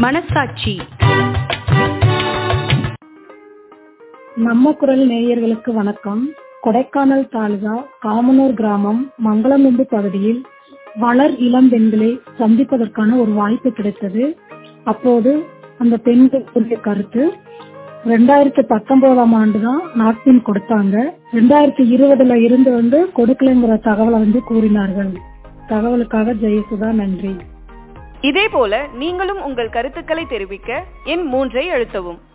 மனசாட்சி நம்ம குரல் நேயர்களுக்கு வணக்கம் கொடைக்கானல் தாலுகா காமனூர் கிராமம் மங்களமுண்டு பகுதியில் வளர் இளம் பெண்களை சந்திப்பதற்கான ஒரு வாய்ப்பு கிடைத்தது அப்போது அந்த பெண்களுடைய கருத்து ரெண்டாயிரத்தி பத்தொன்பதாம் ஆண்டு தான் நாட்பின் கொடுத்தாங்க ரெண்டாயிரத்தி இருபதுல இருந்து வந்து கொடுக்கலைங்கிற தகவலை வந்து கூறினார்கள் தகவலுக்காக ஜெயசுதா நன்றி இதேபோல நீங்களும் உங்கள் கருத்துக்களை தெரிவிக்க எண் மூன்றை அழுத்தவும்